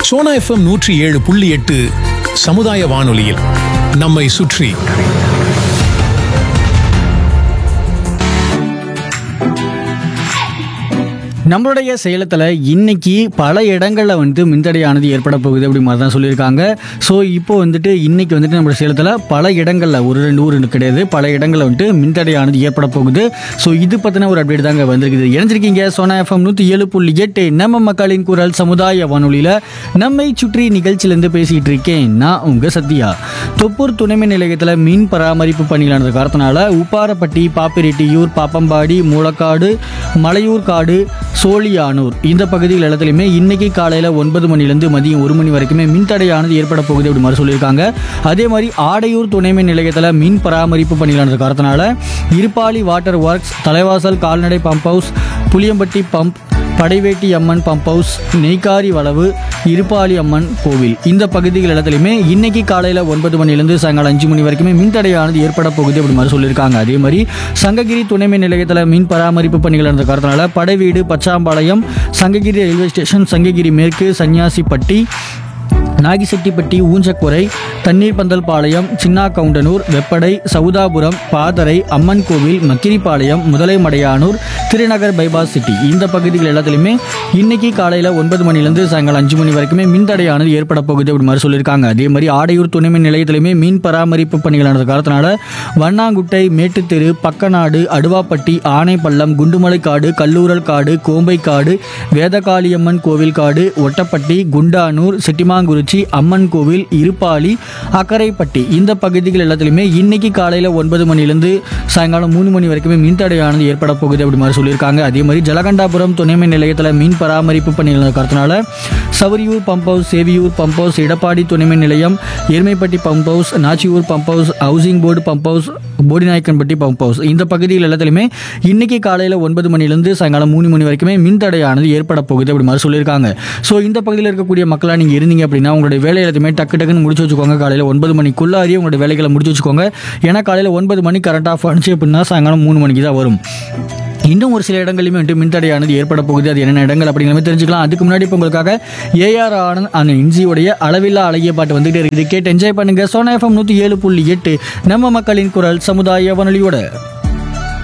Sona FM நூற்றி ஏழு புள்ளி எட்டு சமுதாய வானொலியில் நம்மை சுற்றி நம்மளுடைய சேலத்தில் இன்னைக்கு பல இடங்களில் வந்துட்டு மின்தடையானது ஏற்பட போகுது அப்படி மாதிரி தான் சொல்லியிருக்காங்க ஸோ இப்போ வந்துட்டு இன்னைக்கு வந்துட்டு நம்ம சேலத்தில் பல இடங்களில் ஒரு ரெண்டு ஊர் கிடையாது பல இடங்களில் வந்துட்டு மின்தடையானது ஏற்பட போகுது ஸோ இது பற்றின ஒரு அப்டேட் தாங்க வந்திருக்குது இணைஞ்சிருக்கீங்க சோனா எஃப்எம் நூற்றி ஏழு புள்ளி எட்டு நம்ம மக்களின் குரல் சமுதாய வானொலியில் நம்மை சுற்றி நிகழ்ச்சியிலேருந்து பேசிகிட்டு இருக்கேன் நான் உங்கள் சத்யா தொப்பூர் துணைமின் நிலையத்தில் மீன் பராமரிப்பு பணிகளானது காரணத்தினால உப்பாரப்பட்டி பாப்பிரெட்டியூர் பாப்பம்பாடி மூலக்காடு மலையூர் காடு சோழியானூர் இந்த பகுதிகள் எல்லாத்துலையுமே இன்னைக்கு காலையில் ஒன்பது மணிலேருந்து மதியம் ஒரு மணி வரைக்குமே மின்தடையானது ஏற்பட போகுது அப்படி மாதிரி சொல்லியிருக்காங்க அதே மாதிரி ஆடையூர் துணைமின் நிலையத்தில் மின் பராமரிப்பு பணிகளானது காரணத்தினால இருப்பாளி வாட்டர் ஒர்க்ஸ் தலைவாசல் கால்நடை pump house Puliyampatti pump Padaivetti Amman pump house Neikkari Valavu Iruppali அம்மன் கோவில் இந்த பகுதிகள் இடத்துலையுமே இன்னைக்கு காலையில் ஒன்பது மணிலேருந்து சாயங்காலம் அஞ்சு மணி வரைக்குமே மின்தடையானது ஏற்பட போகுது அப்படி மாதிரி சொல்லியிருக்காங்க அதே மாதிரி சங்ககிரி துணைமின் நிலையத்தில் மின் பராமரிப்பு பணிகள் இருந்த காரணத்தினால படைவீடு பச்சாம்பாளையம் சங்ககிரி ரயில்வே ஸ்டேஷன் சங்ககிரி மேற்கு சன்னியாசிப்பட்டி நாகிசெட்டிப்பட்டி ஊஞ்சக்குறை தண்ணீர் பந்தல் பாளையம் சின்னா கவுண்டனூர் வெப்படை சவுதாபுரம் பாதரை அம்மன் கோவில் மக்கிரிப்பாளையம் முதலைமடையானூர் திருநகர் பைபாஸ் சிட்டி இந்த பகுதிகள் எல்லாத்துலேயுமே இன்னைக்கு காலையில் ஒன்பது மணிலேருந்து சாயங்காலம் அஞ்சு மணி வரைக்குமே மின்தடையானது ஏற்பட போகுது அப்படி மாதிரி சொல்லியிருக்காங்க அதே மாதிரி ஆடையூர் துணைமின் நிலையத்திலுமே மீன் பராமரிப்பு பணிகளானது காரணத்தினால வண்ணாங்குட்டை மேட்டுத்தெரு பக்கநாடு அடுவாப்பட்டி ஆனைப்பள்ளம் குண்டுமலை காடு கல்லூரல் காடு கோம்பை காடு வேதகாளியம்மன் கோவில் காடு ஒட்டப்பட்டி குண்டானூர் செட்டிமாங்குறிச்சி அம்மன் கோவில் இருப்பாளி அக்கரைப்பட்டி இந்த பகுதிகள் எல்லாத்துலேயுமே இன்னைக்கு காலையில் ஒன்பது மணிலேருந்து சாயங்காலம் மூணு மணி வரைக்குமே மின்தடையானது ஏற்பட போகுது அப்படி மாதிரி சொல்லியிருக்காங்க அதே மாதிரி ஜலகண்டாபுரம் துணைமின் நிலையத்தில் மீன் பராமரிப்பு பணிகள் காரணத்தினால Savariyur pump house Seviyur pump house Edappadi துணைமின் நிலையம் Erumaipatti pump house Nachiyur pump house housing board pump house Bodinayakkanpatti pump house இந்த பகுதிகள் எல்லாத்துலையுமே இன்னைக்கு காலையில் ஒன்பது மணிலேருந்து சாயங்காலம் மூணு மணி வரைக்குமே மின்தடையானது ஏற்பட போகுது அப்படி மாதிரி சொல்லியிருக்காங்க ஸோ இந்த பகுதியில் இருக்கக்கூடிய மக்களாக நீங்கள் இருந்தீங்க அப்படின்னா உங்களுடைய வேலை எல்லாத்தையுமே டக்கு டக்குன்னு முடிச்சு வச்சுக்கோங்க காலையில் ஒன்பது மணிக்குள்ளாரியே உங்களுடைய வேலைகளை முடிச்சு வச்சுக்கோங்க ஏன்னா காலையில் ஒன்பது மணி கரண்ட் ஆஃப் ஆனிச்சு அப்படின்னா சாயங்காலம் மூணு மணிக்கு தான் வரும் இன்னும் ஒரு சில இடங்களிலுமே வந்துட்டு மின்தடையானது ஏற்பட போகுது அது என்னென்ன இடங்கள் அப்படிங்கிற மாதிரி தெரிஞ்சுக்கலாம் அதுக்கு முன்னாடி இப்போ உங்களுக்காக ஏஆர் ஆனந்த் அந்த இன்ஜியோடைய அளவில்லா அழகிய பாட்டு வந்துகிட்டே இருக்குது கேட்டு என்ஜாய் பண்ணுங்க சோனா எஃப்எம் நூற்றி ஏழு புள்ளி எட்டு நம்ம மக்களின் குரல் சமுதாய வானொலியோட